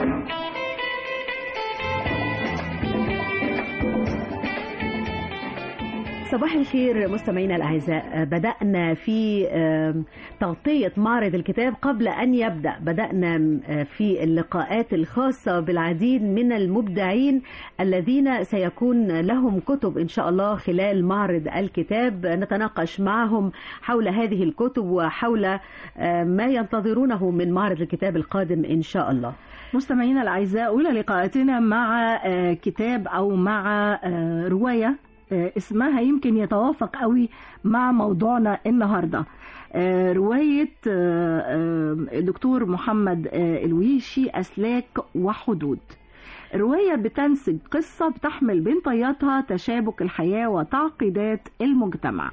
صباح الخير مستمعينا الاعزاء بدانا في آم، تغطيه معرض الكتاب قبل ان يبدا بدانا آه، في اللقاءات الخاصه بالعديد من المبدعين الذين سيكون لهم كتب ان شاء الله خلال معرض الكتاب نتناقش معهم حول هذه الكتب وحول آه، ما ينتظرونه من معرض الكتاب القادم ان شاء الله مستمعينا الأعزاء أولى لقاءاتنا مع آه، كتاب أو مع آه، رواية آه، اسمها يمكن يتوافق قوي مع موضوعنا النهاردة آه، رواية آه، آه، الدكتور محمد آه، الويشي أسلاك وحدود رواية بتنسج قصة بتحمل بين طياتها تشابك الحياة وتعقيدات المجتمع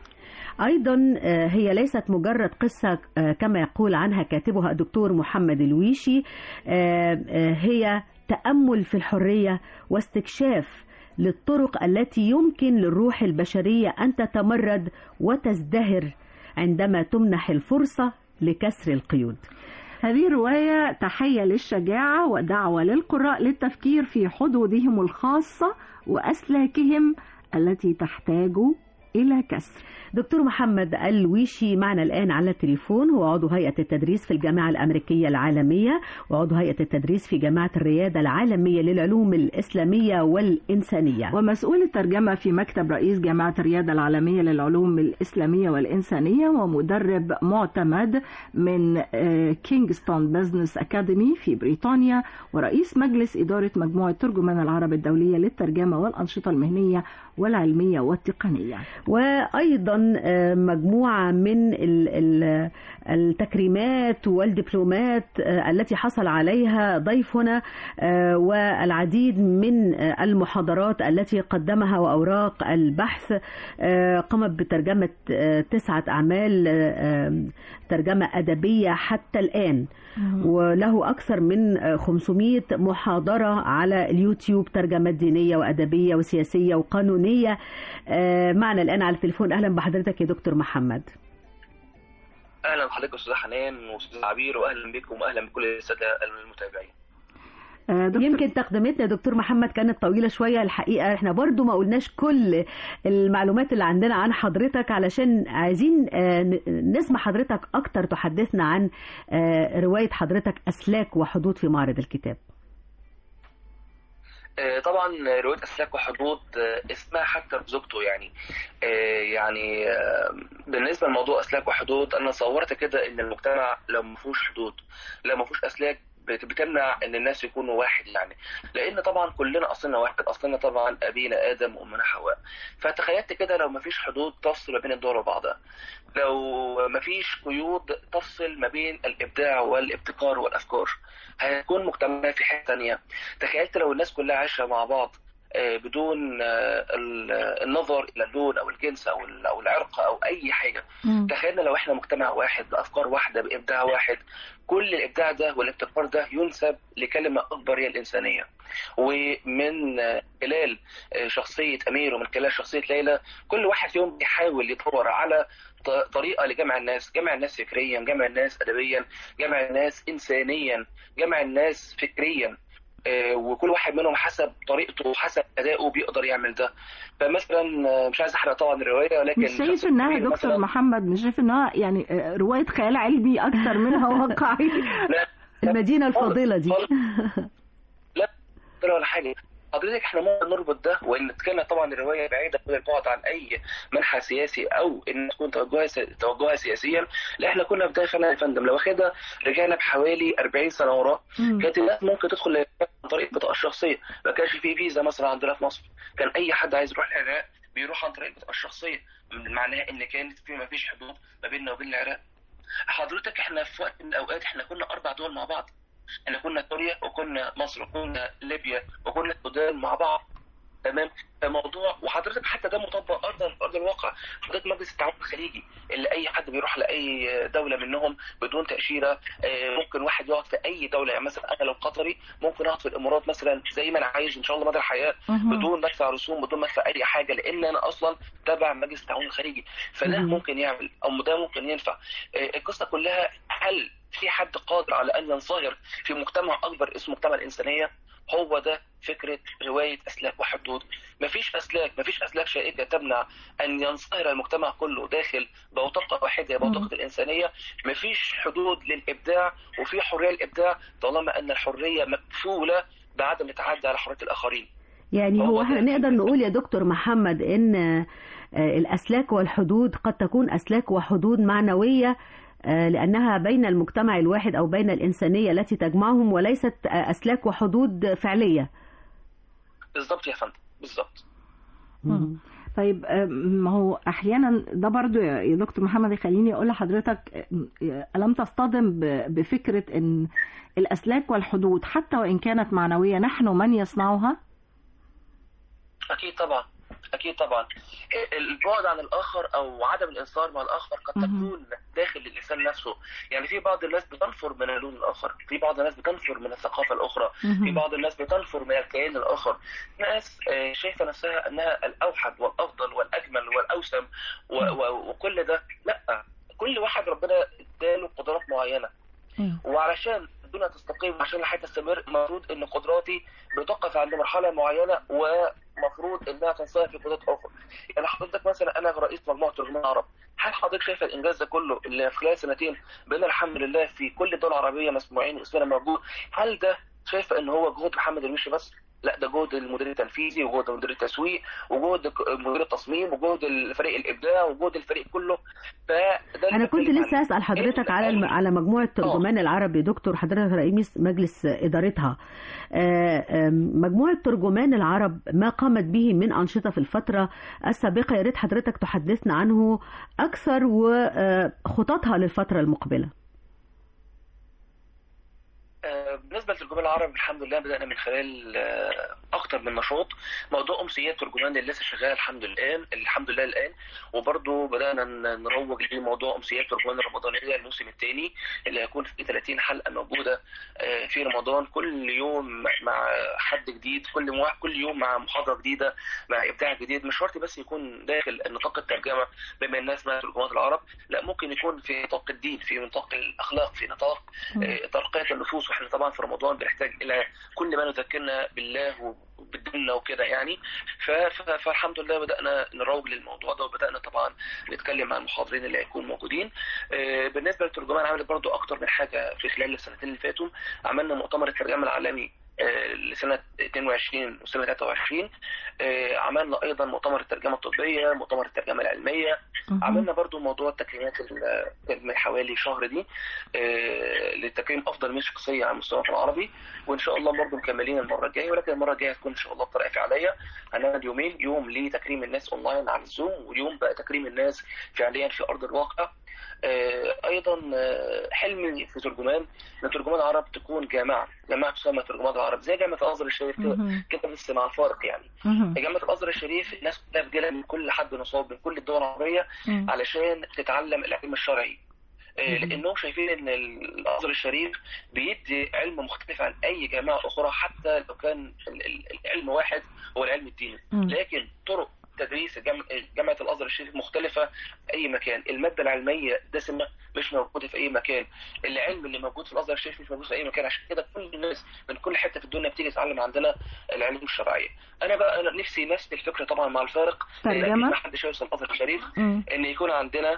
أيضا آه، هي ليست مجرد قصة آه، كما يقول عنها كاتبها الدكتور محمد الويشي آه، آه، هي تأمل في الحرية واستكشاف للطرق التي يمكن للروح البشرية أن تتمرد وتزدهر عندما تمنح الفرصة لكسر القيود هذه الرواية تحية للشجاعة ودعوة للقراء للتفكير في حدودهم الخاصة وأسلاكهم التي تحتاج إلى كسر دكتور محمد الويشي معنا الآن على التليفون هو عضو هيئة التدريس في الجامعة الأمريكية العالمية وعضو هيئة التدريس في جامعة الريادة العالمية للعلوم الإسلامية والإنسانية ومسؤول الترجمة في مكتب رئيس جامعة الريادة العالمية للعلوم الإسلامية والإنسانية ومدرب معتمد من كينغستون بزنس أكاديمي في بريطانيا ورئيس مجلس إدارة مجموعة ترجمان العرب الدولية للترجمة والأنشطة المهنية والعلمية والتقنية وأيضا آه، مجموعة من ال- ال- التكريمات والدبلومات آه، التي حصل عليها ضيفنا آه، والعديد من آه، المحاضرات التي قدمها وأوراق البحث آه، قامت بترجمة آه، تسعة أعمال آه، آه، ترجمة أدبية حتى الآن وله أكثر من آه، 500 محاضرة على اليوتيوب ترجمات دينية وأدبية وسياسية وقانونية آه، معنا الآن على التليفون أهلا بحضرتك يا دكتور محمد اهلا بحضرتك استاذ حنان واستاذ عبير واهلا بكم واهلا بكل الساده المتابعين آه، دكتور يمكن تقدمتنا يا دكتور محمد كانت طويلة شوية الحقيقة احنا برضو ما قلناش كل المعلومات اللي عندنا عن حضرتك علشان عايزين آه، ن- نسمع حضرتك أكتر تحدثنا عن آه، رواية حضرتك أسلاك وحدود في معرض الكتاب آه، طبعا روايه اسلاك وحدود آه، اسمها حتى بزوجته يعني آه، يعني آه، بالنسبه لموضوع اسلاك وحدود انا صورت كده ان المجتمع لو ما فيهوش حدود لو ما فيهوش اسلاك بت- بتمنع ان الناس يكونوا واحد يعني لان طبعا كلنا اصلنا واحد اصلنا طبعا ابينا ادم وامنا حواء فتخيلت كده لو ما فيش حدود تفصل ما بين الدول وبعضها لو ما فيش قيود تفصل ما بين الابداع والابتكار والافكار هيكون مجتمع في حته ثانيه تخيلت لو الناس كلها عايشه مع بعض آه، بدون آه، ال- النظر الى اللون او الجنس او ال- او العرق او اي حاجه مم. تخيلنا لو احنا مجتمع واحد بافكار واحده بابداع واحد كل الابداع ده والابتكار ده ينسب لكلمه اكبر هي الانسانيه ومن آه، خلال آه، شخصيه امير ومن خلال شخصيه ليلى كل واحد فيهم بيحاول يدور على ط- طريقه لجمع الناس جمع الناس فكريا جمع الناس ادبيا جمع الناس انسانيا جمع الناس فكريا آه، وكل واحد منهم حسب طريقته وحسب ادائه بيقدر يعمل ده فمثلا آه، مش عايز احرق طبعا الروايه ولكن مش شايف شخص انها كبير دكتور مثلاً- محمد مش شايف انها يعني آه، رواية خيال علمي اكتر منها واقعي لا المدينة الفاضلة دي لا ولا حاجه حضرتك احنا ممكن نربط ده وان كان طبعا الروايه بعيده كل البعد عن اي منحى سياسي او ان تكون توجهها سي- توجهها سياسيا لا احنا كنا في داخلنا يا فندم لو واخدها رجعنا بحوالي 40 سنه ورا مم. كانت الناس ممكن تدخل عن طريق البطاقه الشخصيه ما كانش في فيزا مثلا عندنا في مصر كان اي حد عايز يروح العراق بيروح عن طريق البطاقه الشخصيه معناها ان كانت في ما فيش حدود ما بيننا وبين العراق حضرتك احنا في وقت من الاوقات احنا كنا اربع دول مع بعض احنا كنا سوريا وكنا مصر وكنا ليبيا وكنا السودان مع بعض تمام موضوع وحضرتك حتى ده مطبق ارضا ارض الواقع حضرتك مجلس التعاون الخليجي اللي اي حد بيروح لاي دوله منهم بدون تاشيره ممكن واحد يقعد في اي دوله يعني مثلا انا لو قطري ممكن اقعد في الامارات مثلا زي ما انا عايش ان شاء الله مدى الحياه بدون مدفع رسوم بدون مدفع اي حاجه لان انا اصلا تبع مجلس التعاون الخليجي فده ممكن يعمل او ده ممكن ينفع القصه كلها هل في حد قادر على ان ينصهر في مجتمع اكبر اسمه مجتمع الانسانيه هو ده فكره روايه اسلاك وحدود مفيش اسلاك مفيش اسلاك شائكه تمنع ان ينصهر المجتمع كله داخل بوتقه واحده بوتقه الانسانيه مفيش حدود للابداع وفي حريه للابداع طالما ان الحريه مكفوله بعدم التعدي على حريه الاخرين يعني هو احنا نقدر نقول يا دكتور محمد ان الاسلاك والحدود قد تكون اسلاك وحدود معنويه لأنها بين المجتمع الواحد أو بين الإنسانية التي تجمعهم وليست أسلاك وحدود فعلية بالضبط يا فندم بالضبط طيب ما هو احيانا ده برضو يا دكتور محمد يخليني اقول لحضرتك الم تصطدم بفكره ان الاسلاك والحدود حتى وان كانت معنويه نحن من يصنعها اكيد طبعا اكيد طبعا البعد عن الاخر او عدم الانصار مع الاخر قد تكون داخل الانسان نفسه يعني في بعض الناس بتنفر من اللون الاخر في بعض الناس بتنفر من الثقافه الاخرى في بعض الناس بتنفر من الكيان الاخر ناس شايفه نفسها انها الاوحد والافضل والاجمل والاوسم وكل ده لا كل واحد ربنا اداله قدرات معينه وعلشان الدنيا تستقيم عشان الحياه تستمر المفروض ان قدراتي بتقف عند مرحله معينه ومفروض انها تنصهر في قدرات اخرى يعني حضرتك مثلا انا رئيس مجموعه ترجمان عرب هل حضرتك شايف الانجاز ده كله اللي في خلال سنتين بقينا الحمد لله في كل الدول العربيه مسموعين واسمنا موجود هل ده شايفه ان هو جهد محمد المشي بس لا ده جهد المدير التنفيذي وجهد مدير التسويق وجهد مدير التصميم وجهد الفريق الابداع وجهد الفريق كله فده انا كنت لسه اسال حضرتك على الم... على مجموعه ترجمان العرب يا دكتور حضرتك رئيس مجلس ادارتها مجموعه ترجمان العرب ما قامت به من انشطه في الفتره السابقه يا ريت حضرتك تحدثنا عنه اكثر وخططها للفتره المقبله بالنسبه لترجمان العرب الحمد لله بدانا من خلال اكتر من نشاط موضوع امسيات ترجمان اللي لسه شغال الحمد لله الحمد لله الان وبرضه بدانا نروج لموضوع امسيات ترجمان الرمضانيه الموسم الثاني اللي هيكون في 30 حلقه موجوده في رمضان كل يوم مع حد جديد كل مو... كل يوم مع محاضره جديده مع ابداع جديد مش شرط بس يكون داخل نطاق الترجمه بما الناس ما ترجمات العرب لا ممكن يكون في نطاق الدين في نطاق الاخلاق في نطاق ترقيه النفوس واحنا طبعا في رمضان بنحتاج الى كل ما نذكرنا بالله وبالدين وكده يعني فالحمد لله بدانا نروج للموضوع ده وبدانا طبعا نتكلم مع المحاضرين اللي هيكونوا موجودين بالنسبه للترجمان عملت برضو اكتر من حاجه في خلال السنتين اللي فاتوا عملنا مؤتمر الترجمه العالمي لسنة 22 وسنة 23 عملنا أيضا مؤتمر الترجمة الطبية مؤتمر الترجمة العلمية عملنا برضو موضوع التكريمات من حوالي شهر دي لتكريم أفضل من شخصية على المستوى العربي وإن شاء الله برضو مكملين المرة الجاية ولكن المرة الجاية هتكون إن شاء الله بطريقة فعلية هنعمل يومين يوم لتكريم الناس أونلاين على الزوم ويوم بقى تكريم الناس فعليا في أرض الواقع ايضا حلمي في ترجمان ان ترجمان العرب تكون جامعه جامعه تسمى ترجمان العرب زي جامعه الازهر الشريف كده كده بس مع الفارق يعني جامعه الازهر الشريف الناس كلها بتجيلها من كل حد نصاب من كل الدول العربيه علشان تتعلم العلم الشرعي لانهم شايفين ان الازهر الشريف بيدي علم مختلف عن اي جامعه اخرى حتى لو كان العلم واحد هو العلم الديني لكن طرق تدريس جامعه الازهر الشريف مختلفه في اي مكان الماده العلميه دسمه مش موجوده في اي مكان العلم اللي موجود في الازهر الشريف مش موجود في اي مكان عشان كده كل الناس من كل حته في الدنيا بتيجي تتعلم عندنا العلوم الشرعيه انا بقى أنا نفسي نفس الفكره طبعا مع الفارق ما حدش يوصل الازهر الشريف ان يكون عندنا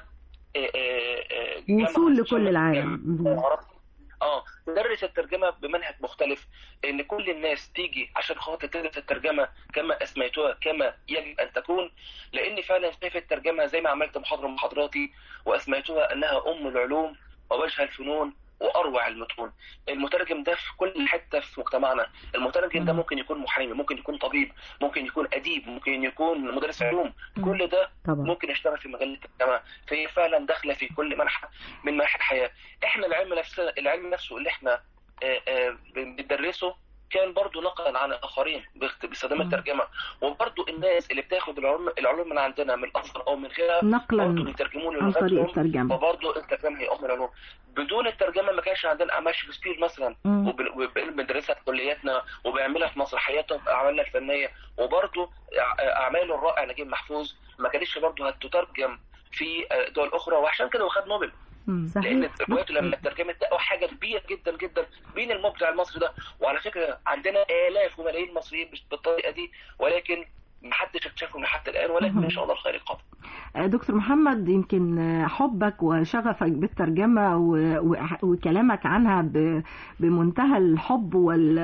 وصول لكل العالم اه ندرس الترجمه بمنهج مختلف ان كل الناس تيجي عشان خاطر تدرس الترجمه كما اسميتها كما يجب ان تكون لاني فعلا شايف الترجمه زي ما عملت محاضره من محاضراتي واسميتها انها ام العلوم ووجه الفنون واروع المتون المترجم ده في كل حته في مجتمعنا المترجم ده ممكن يكون محامي ممكن يكون طبيب ممكن يكون اديب ممكن يكون مدرس علوم كل ده طبعا. ممكن يشتغل في مجال الترجمه فهي فعلا داخله في كل منحى من مناحي الحياه احنا العلم نفسه العلم نفسه اللي احنا بندرسه كان برضو نقلا عن الاخرين باخت- باستخدام الترجمه وبرضو الناس اللي بتاخد العلوم العلوم من عندنا من الازهر او من غيرها برضو نقلا بيترجموا عن طريق لغتهم الترجمة وبرضه الترجمه هي ام العلوم بدون الترجمه ما كانش عندنا اعمال شكسبير مثلا مم. وب- وب- بندرسها في كلياتنا وبنعملها في مسرحياتنا في اعمالنا الفنيه وبرضه أع- اعماله الرائع نجيب محفوظ ما كانتش برضه هتترجم في آه، دول اخرى وعشان كده هو خد نوبل مم. لان صحيح روايته لما اترجمت لقوا حاجه كبيره جدا جدا بين المبدع المصري ده وعلى فكره عندنا الاف وملايين مصريين مش بالطريقه دي ولكن محدش اكتشفهم لحد الان ولكن مهم. ان شاء الله الخير قادم آه، دكتور محمد يمكن آه، حبك وشغفك بالترجمة و- و- وكلامك عنها ب- بمنتهى الحب وال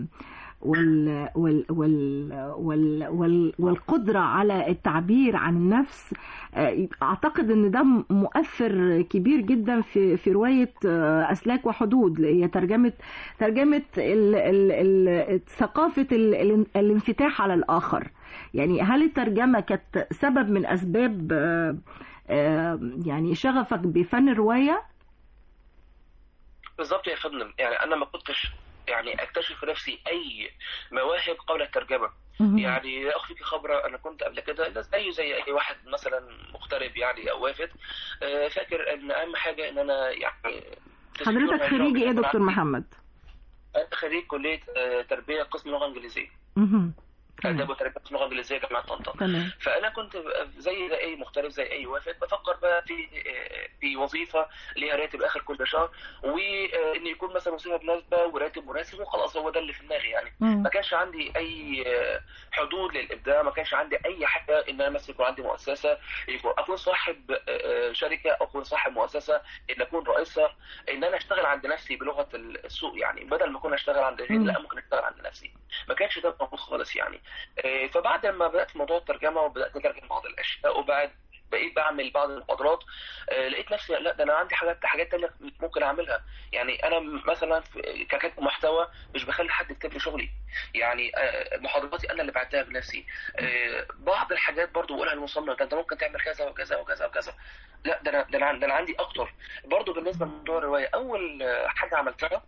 وال وال وال وال وال والقدرة على التعبير عن النفس آه، أعتقد إن ده مؤثر كبير جدا في في رواية آه، أسلاك وحدود هي ترجمة ترجمة ال ال ال ثقافة ال ال الانفتاح على الآخر يعني هل الترجمة كانت سبب من أسباب آه، آه، يعني شغفك بفن الرواية؟ بالظبط يا فندم يعني انا ما كنتش يعني اكتشف في نفسي اي مواهب قبل الترجمه يعني لا اخفيك خبره انا كنت قبل كده زي زي اي واحد مثلا مغترب يعني او وافد آه، فاكر ان اهم حاجه ان انا يعني حضرتك خريج إيه يا دكتور محمد؟ انا خريج كليه آه، تربيه قسم لغه انجليزيه مهم. اداب وتربيه قسم لغه انجليزيه جامعه طنطا تمام فانا كنت زي زي اي مغترب زي اي وافد بفكر بقى في في وظيفه ليها راتب اخر كل شهر وان يكون مثلا وظيفه مناسبه وراتب مناسب وخلاص هو ده اللي في دماغي يعني مم. ما كانش عندي اي حدود للابداع ما كانش عندي اي حاجه ان انا مثلا يكون عندي مؤسسه يكون اكون صاحب شركه او اكون صاحب مؤسسه ان اكون رئيسها ان انا اشتغل عند نفسي بلغه السوق يعني بدل ما اكون اشتغل عند غيري مم. لا ممكن اشتغل عند نفسي ما كانش ده موجود خالص يعني آه، فبعد ما بدات في موضوع الترجمه وبدات اترجم بعض الاشياء وبعد بقيت بعمل بعض المحاضرات آه، لقيت نفسي لا ده انا عندي حاجات حاجات تانية ممكن اعملها يعني انا مثلا في- ككاتب محتوى مش بخلي حد يكتب لي شغلي يعني آه، محاضراتي انا اللي بعتها بنفسي آه، بعض الحاجات برضو بقولها للمصمم ده انت ممكن تعمل كذا وكذا وكذا وكذا لا ده انا ده انا ده انا عندي اكتر برضو بالنسبه لموضوع الروايه اول آه، حاجه عملتها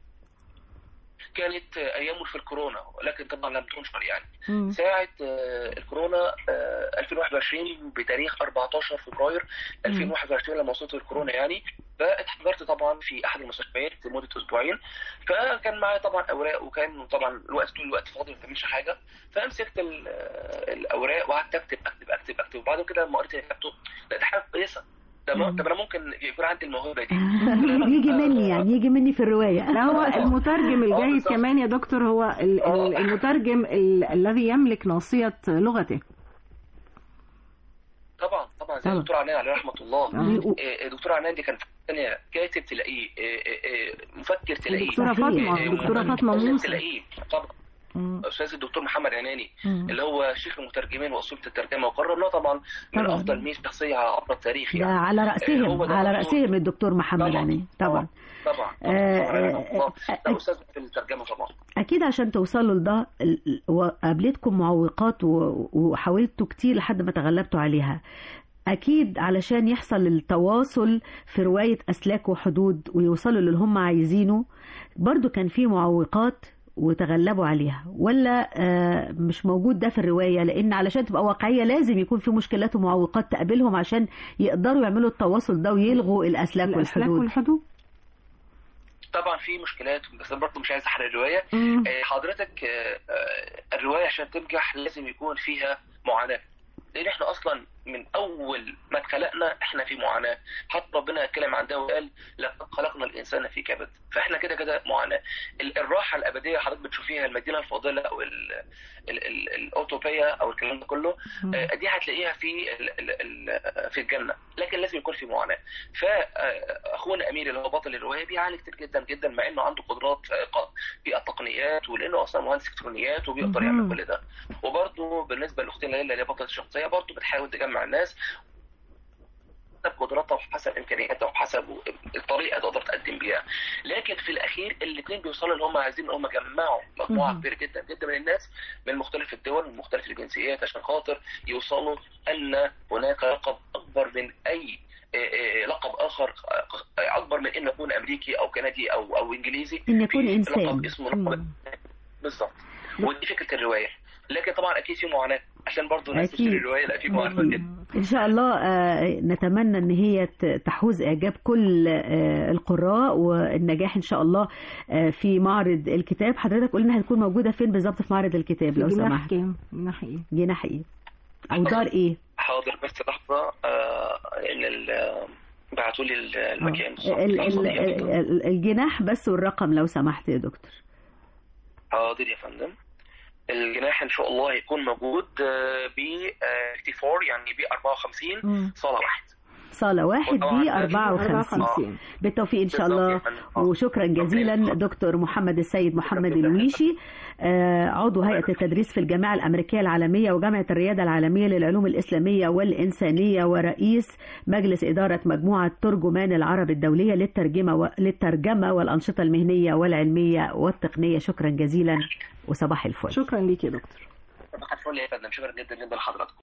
كانت آه، ايام في الكورونا ولكن طبعا لم تنشر يعني مم. ساعة آه، الكورونا آه، 2021 بتاريخ 14 فبراير 2021 لما وصلت الكورونا يعني فاتحضرت طبعا في احد المستشفيات لمده اسبوعين فكان معايا طبعا اوراق وكان طبعا الوقت طول الوقت فاضي ما بعملش حاجه فمسكت ال- آه، الاوراق وقعدت اكتب اكتب اكتب اكتب وبعد كده لما قريت اللي كتبته لا ده حاجه كويسه ده ما- مم. طب انا ممكن يكون عندي الموهبه دي يجي مني يعني يجي مني في الرواية لا هو المترجم آه، الجيد بالظبط. كمان يا دكتور هو ال- ال- آه. المترجم ال- الذي يملك ناصية لغته طبعا طبعا زي طبعا. الدكتور عنان عليه رحمه الله آه. آه، الدكتور عنان دي كانت ثانيه كاتب تلاقيه آه، آه، آه، مفكر تلاقيه دكتورة صحيح. فاطمة آه، دكتورة آه، فاطمة مفكر موسى تلاقيه طبعا مم. استاذ الدكتور محمد عناني مم. اللي هو شيخ المترجمين واصوله الترجمه وقررناه طبعا من طبعا. افضل 100 شخصيه عبر التاريخ ده يعني على هو رأسهم ده على مقصود. رأسهم الدكتور محمد طبعا. علي طبعا طبعا آه، طبعا آه، آه، ده استاذ في الترجمه طبعا أكيد عشان توصلوا لده ال- ال- وقابلتكم معوقات و- وحاولتوا كتير لحد ما تغلبتوا عليها أكيد علشان يحصل التواصل في رواية أسلاك وحدود ويوصلوا للي هم عايزينه برضو كان في معوقات وتغلبوا عليها ولا آه، مش موجود ده في الرواية لأن علشان تبقى واقعية لازم يكون في مشكلات ومعوقات تقابلهم عشان يقدروا يعملوا التواصل ده ويلغوا الأسلاك الأسلاك والحدود والحدود طبعا في مشكلات بس أنا برضه مش عايز احرق الروايه مم. آه، حضرتك آه، آه، الروايه عشان تنجح لازم يكون فيها معاناه لان احنا اصلا من اول ما اتخلقنا احنا في معاناه حتى ربنا اتكلم عن ده وقال لقد خلقنا الانسان في كبد فاحنا كده كده معاناه ال- الراحه الابديه حضرتك بتشوفيها المدينه الفاضله او ال- ال- ال- الاوتوبيا او الكلام ده كله مم. آه، دي هتلاقيها في ال- ال- ال- في الجنه لكن لازم يكون في معاناه فاخونا امير اللي هو بطل الروايه بيعاني كتير جدا جدا مع انه عنده قدرات فائقه في التقنيات ولانه اصلا مهندس الكترونيات وبيقدر مهم. يعمل كل ده وبرضه بالنسبه لاختنا ليلى اللي هي بطله الشخصيه برضه بتحاول تجمع الناس حسب قدراتها وحسب امكانياتها وحسب الطريقه اللي تقدر تقدم بيها لكن في الاخير الاثنين بيوصلوا ان هم عايزين ان هم يجمعوا مجموعه مهم. كبيره جدا جدا من الناس من مختلف الدول ومن مختلف الجنسيات عشان خاطر يوصلوا ان هناك لقب اكبر من اي آه، آه، لقب اخر آه، اكبر من ان يكون امريكي او كندي او او انجليزي إن يكون في إنسان لقب اسمه لقب مم. بالظبط ودي فكره الروايه لكن طبعا اكيد في معاناه عشان برضو الناس أكيد. تشتري الروايه لا في معاناه جدا ان شاء الله آه، نتمنى ان هي ت- تحوز اعجاب كل آه، القراء والنجاح ان شاء الله آه، في معرض الكتاب حضرتك قلنا هتكون موجوده فين بالظبط في معرض الكتاب لو في جناح سمحت كام جناح ايه جناح ايه او دار ايه حاضر بس لحظه آه ان ال- بعتوا لي ال- المكان بالظبط. ال- لحظة ال- دي يا فندم. ال- الجناح بس والرقم لو سمحت يا دكتور حاضر يا فندم الجناح ان شاء الله هيكون موجود ب 64 يعني ب 54 صاله واحد صالة واحد وطبعاً دي ده 54 54 بالتوفيق إن شاء بالظبط الله يا فندم. آه. وشكرا جزيلا ربنا دكتور محمد السيد محمد جداً. الويشي آه، عضو هيئة التدريس في الجامعة الأمريكية العالمية وجامعة الريادة العالمية للعلوم الإسلامية والإنسانية ورئيس مجلس إدارة مجموعة ترجمان العرب الدولية للترجمة و... للترجمة والأنشطة المهنية والعلمية والتقنية شكرا جزيلا وصباح الفل شكرا ليك يا دكتور صباح الفل يا فندم شكرا جدا جدا لحضراتكم